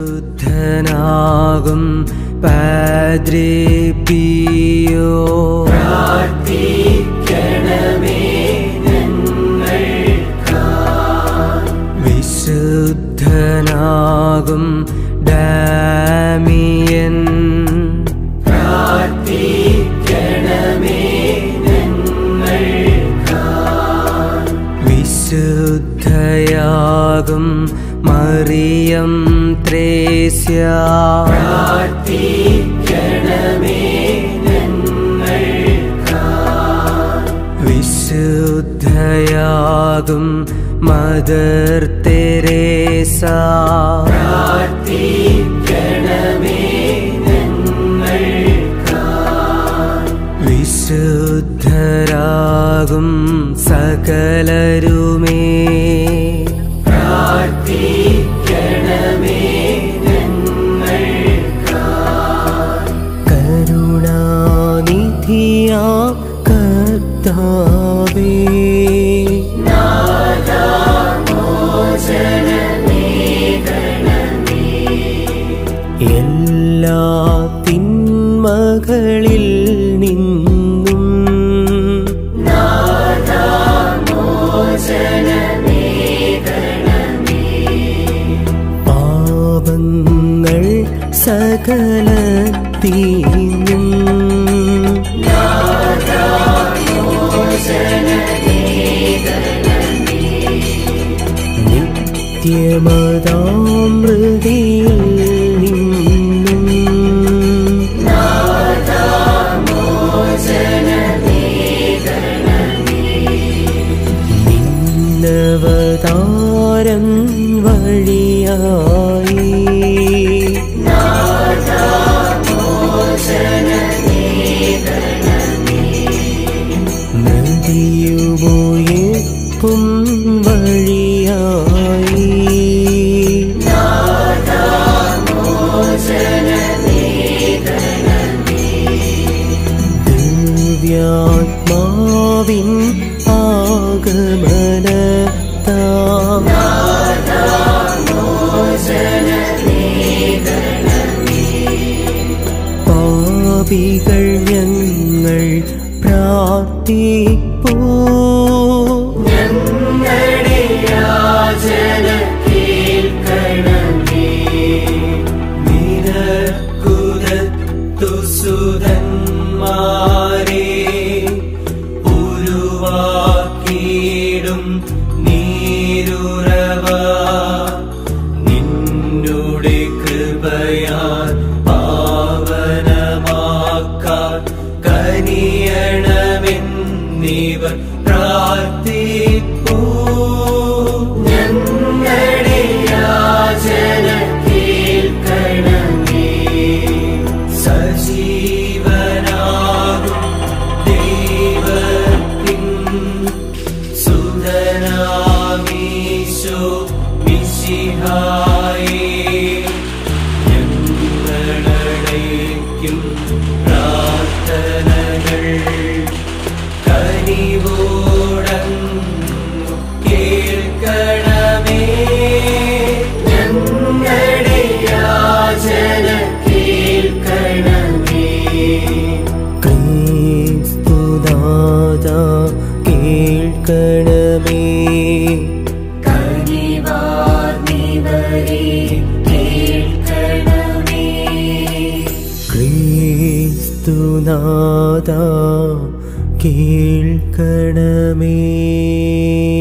ശുദ്ധനാകും Padre Pio വിശുദ്ധനാകും Damien വിശുദ്ധയാകും മറിയം ത്രേസ്യ വിശുദ്ധയാകും മദർ തെരേസ വിശുദ്ധരാകും സകലരുമേ കരുണാനിധിയാ കർത്താവേ എല്ലാ തിന്മകളിൽ നിന്നും പാപങ്ങൾ സകലത്തീനും നിത്യമതാമൃതിയിൽ നിന്നും നിന്നവതാരം വഴിയായി നദിയുപോയേക്കും വഴിയായി ദിവ്യാത്മാവിൻ ആഗമനത്താ പാപികൾ ഞങ്ങൾ പ്രാർത്ഥിപ്പൂ സുതന്മാരെ ഉരുവാക്കിയിടും നീരുറവ നിന്നുടെ കൃപയാൽ പാവനമാക്കാൻ കനിയണമെന്നിവർ പ്രാർത്ഥിപ്പൂ ഞങ്ങളുടെ യാചന കേൾക്കണമേ സജീവനാകും ദൈവത്തിൻ സുതനാമീശോ മിശിഹായേ ഞങ്ങളടയ്ക്കും പ്രാർത്ഥനകൾ കനിവോടങ്ങു കേൾക്കണമേ ഞങ്ങളുടെ യാചന കേൾക്കണമേ ക്രിസ്തുദാത കേൾക്കണമേ കനിവാർന്നിവരെ കേൾക്കണമേ ക്രിസ്തുനാഥ കേൾക്കണമേ